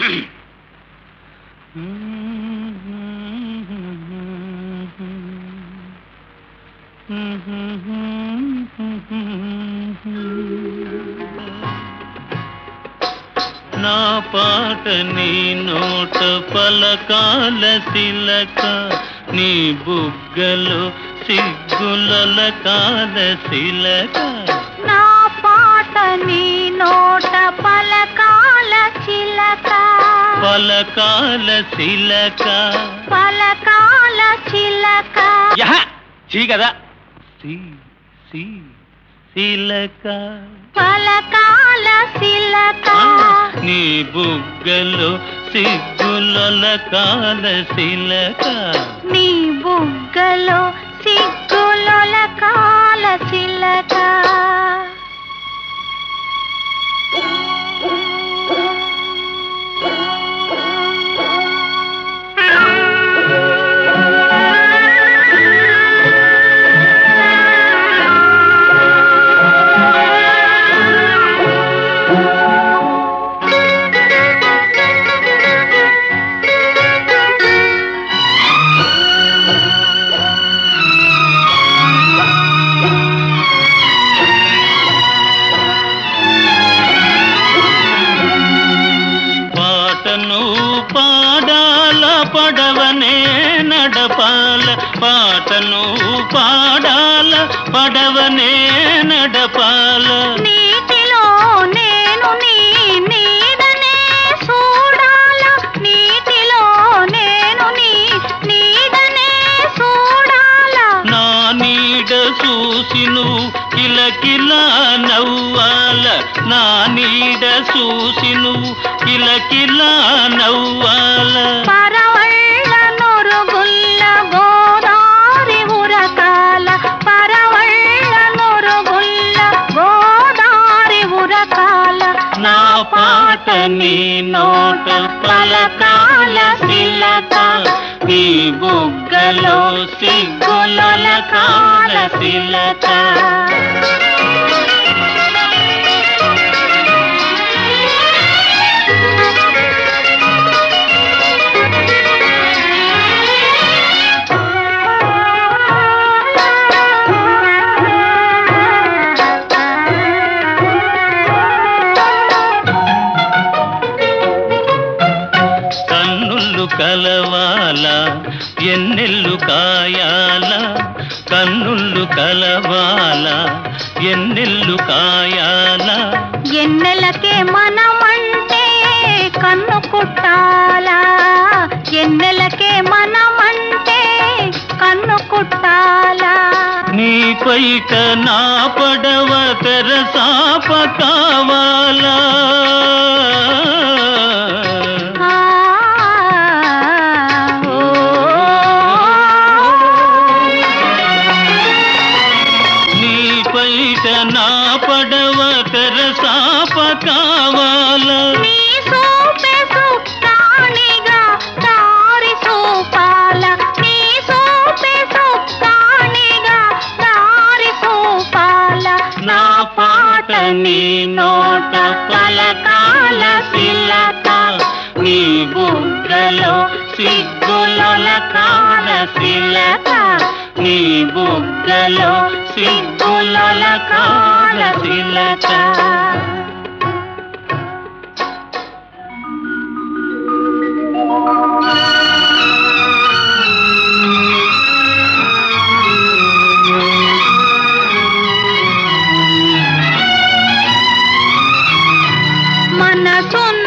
నా పాట నీ నోట పలకాల శిలక నీ బుగ్గలు సిగ్గుల కాల శిలక నా పాట నీ నోట పలకాల చిలక పలకాల శిలక పలకాల చిలక యహ చీ కదా సి సి శిలక పలకాల చిలక నీ బుగ్గలు సిగ్గుల కాల శిలక నీ బుగ్గలో సిగ్గులొల కాల చిలక పాటను పాడాల పడవనే నడపాల పాటను పాడాల పడవనే నడపాల నీటిలో నేను నీ నీడనే చూడాల నీటిలో నేను నీ నీడనే చూడాల నా నీడ చూసి నువ్వు కిలకిలా నవ్వాల నా నీడ చూసి నువ్వు కిలకిలా నవ్వాల పరవళ్ళ నొరుగుల్ల గోదారి ఉరకాల పరవళ్ళ నొరుగుల్ల గోదారి ఉరకాల నా పాట నీ నోట పలకాల శిలక నీ బుగ్గలో సిగ్గుల కాల శిలక కన్నుళ్ళు కలవాల ఎన్నెల్లు కాయాల కన్నుళ్ళు కలవాల ఎన్నెల్లు కాయాల ఎన్నెలకే మనమంటే కన్ను కుట్టాలా ఎన్నెలకే మనమంటే కన్ను కుట్టాలా నీ పైట నా పడవ తెరసాప కావాలా ఆ, ఓ. నీ పైట నా పడవ తెరసాప కావాలా నీ సూపే సుక్కాణిగా దారి సూపాల నీ సూపే సుక్కాణిగా దారి సూపాల నా పాట నీ నోట పలకాల శిలక నీ బుగ్గలో సిగ్గుల కాల శిలక నీ బుగ్గలో సిగ్గుల కాల శిలక మనసున్న